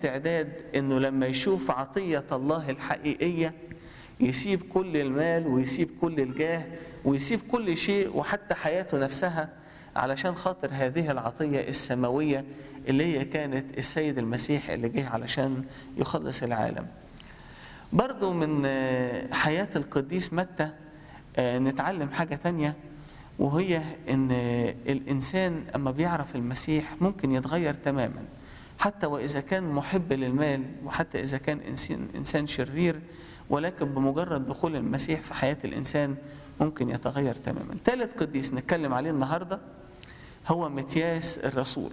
استعداد انه لما يشوف عطيه الله الحقيقيه يسيب كل المال ويسيب كل الجاه ويسيب كل شيء وحتى حياته نفسها علشان خاطر هذه العطيه السماويه اللي هي كانت السيد المسيح اللي جه علشان يخلص العالم. برضو من حياه القديس متى نتعلم حاجه تانية وهي ان الانسان اما بيعرف المسيح ممكن يتغير تماما حتى واذا كان محب للمال وحتى اذا كان انسان انسان شرير ولكن بمجرد دخول المسيح في حياه الانسان ممكن يتغير تماما. ثالث قديس نتكلم عليه النهارده هو متياس الرسول.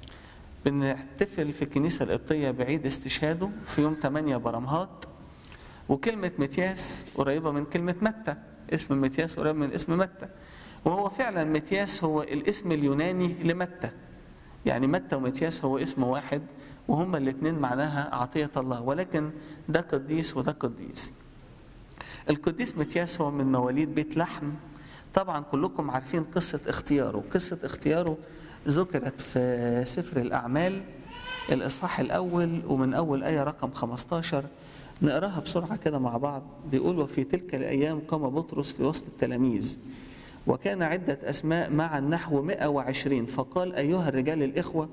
بنحتفل في الكنيسه القبطيه بعيد استشهاده في يوم 8 برمهات وكلمه متياس قريبه من كلمه متى اسم متياس قريب من اسم متى وهو فعلا متياس هو الاسم اليوناني لمتى يعني متى ومتياس هو اسم واحد وهما الاثنين معناها عطية الله ولكن ده قديس وده قديس القديس متياس هو من مواليد بيت لحم طبعا كلكم عارفين قصة اختياره قصة اختياره ذكرت في سفر الأعمال الإصحاح الأول ومن أول آية رقم 15 نقراها بسرعة كده مع بعض بيقول وفي تلك الأيام قام بطرس في وسط التلاميذ وكان عدة أسماء مع نحو 120 فقال أيها الرجال الإخوة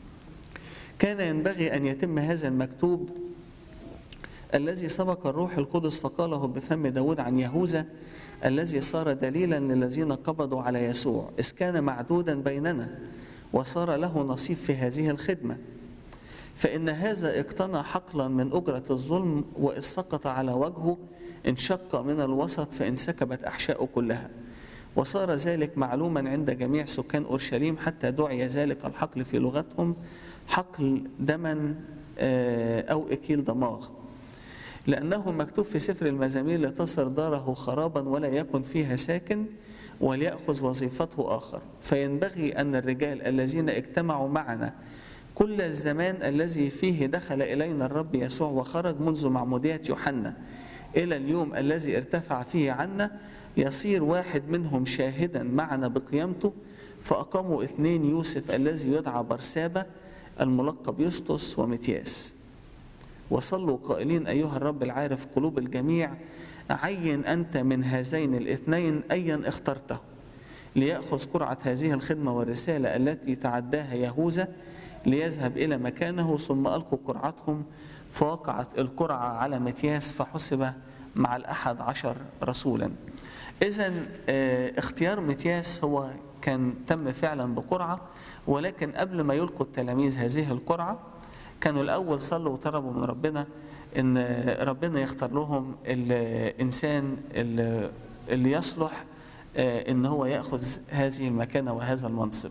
كان ينبغي أن يتم هذا المكتوب الذي سبق الروح القدس فقاله بفم داود عن يهوذا الذي صار دليلا للذين قبضوا على يسوع إذ كان معدودا بيننا وصار له نصيب في هذه الخدمة فإن هذا اقتنى حقلا من أجرة الظلم وإذ سقط على وجهه انشق من الوسط فانسكبت أحشاؤه كلها وصار ذلك معلوما عند جميع سكان أورشليم حتى دعي ذلك الحقل في لغتهم حقل دما أو إكيل دماغ لأنه مكتوب في سفر المزامير لتصر داره خرابا ولا يكن فيها ساكن وليأخذ وظيفته آخر فينبغي أن الرجال الذين اجتمعوا معنا كل الزمان الذي فيه دخل إلينا الرب يسوع وخرج منذ معمودية يوحنا إلى اليوم الذي ارتفع فيه عنا يصير واحد منهم شاهدا معنا بقيامته فأقاموا اثنين يوسف الذي يدعى برسابة الملقب يسطس ومتياس وصلوا قائلين أيها الرب العارف قلوب الجميع عين أنت من هذين الاثنين أيا اخترته ليأخذ قرعة هذه الخدمة والرسالة التي تعداها يهوذا ليذهب إلى مكانه ثم ألقوا قرعتهم فوقعت القرعة على متياس فحسب مع الأحد عشر رسولا إذا اختيار متياس هو كان تم فعلا بقرعة ولكن قبل ما يلقوا التلاميذ هذه القرعة كانوا الأول صلوا وطلبوا من ربنا إن ربنا يختار لهم الإنسان اللي يصلح إن هو يأخذ هذه المكانة وهذا المنصب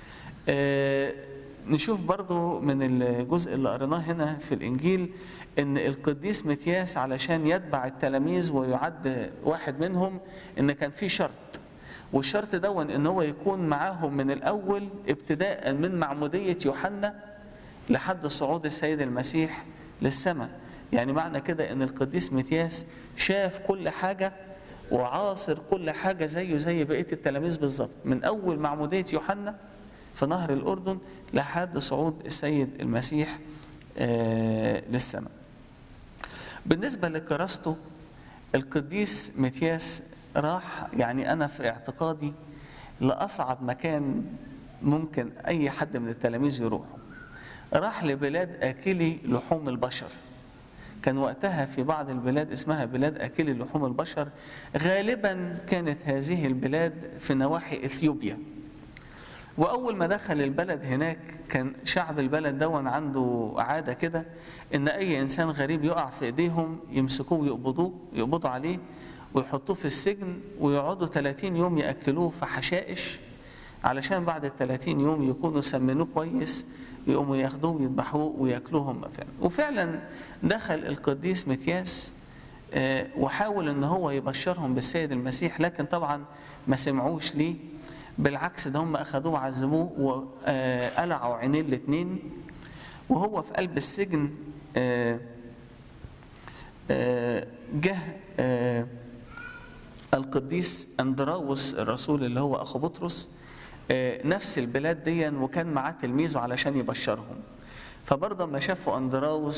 نشوف برضو من الجزء اللي قريناه هنا في الإنجيل إن القديس متياس علشان يتبع التلاميذ ويعد واحد منهم إن كان في شرط والشرط دون إن هو يكون معاهم من الأول ابتداء من معمودية يوحنا لحد صعود السيد المسيح للسماء يعني معنى كده إن القديس متياس شاف كل حاجة وعاصر كل حاجة زيه زي بقية التلاميذ بالظبط من أول معمودية يوحنا في نهر الأردن لحد صعود السيد المسيح للسماء بالنسبة لكراسته القديس متياس راح يعني أنا في اعتقادي لأصعب مكان ممكن أي حد من التلاميذ يروحه راح لبلاد آكلي لحوم البشر كان وقتها في بعض البلاد اسمها بلاد آكلي لحوم البشر غالبا كانت هذه البلاد في نواحي إثيوبيا وأول ما دخل البلد هناك كان شعب البلد دون عنده عادة كده إن أي إنسان غريب يقع في إيديهم يمسكوه ويقبضوه يقبضوا عليه ويحطوه في السجن ويقعدوا 30 يوم يأكلوه في حشائش علشان بعد ال 30 يوم يكونوا سمنوه كويس يقوموا ياخدوه ويذبحوه وياكلوهم فعلا وفعلا دخل القديس متياس وحاول ان هو يبشرهم بالسيد المسيح لكن طبعا ما سمعوش ليه بالعكس ده هم اخذوه وعذبوه وقلعوا عينيه الاثنين وهو في قلب السجن جه القديس اندراوس الرسول اللي هو اخو بطرس نفس البلاد دي وكان معاه تلميذه علشان يبشرهم فبرضه ما شافوا اندراوس